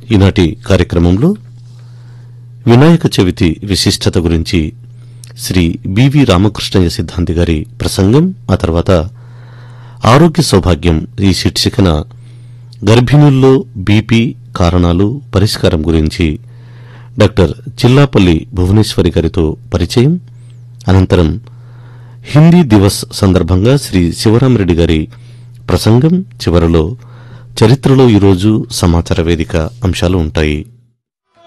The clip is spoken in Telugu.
ఈనాటి కార్యక్రమంలో వినాయక చవితి విశిష్టత గురించి శ్రీ బివి రామకృష్ణయ్య సిద్ధాంతి గారి ప్రసంగం ఆ తర్వాత ఆరోగ్య సౌభాగ్యం ఈ శీర్షికన గర్భిణుల్లో బీపీ కారణాలు పరిష్కారం గురించి డాక్టర్ చిల్లాపల్లి భువనేశ్వరి గారితో పరిచయం అనంతరం హిందీ దివస్ సందర్భంగా శ్రీ శివరామరెడ్డి గారి ప్రసంగం చివరలో చరిత్రలో ఈరోజు సమాచార వేదిక అంశాలు ఉంటాయి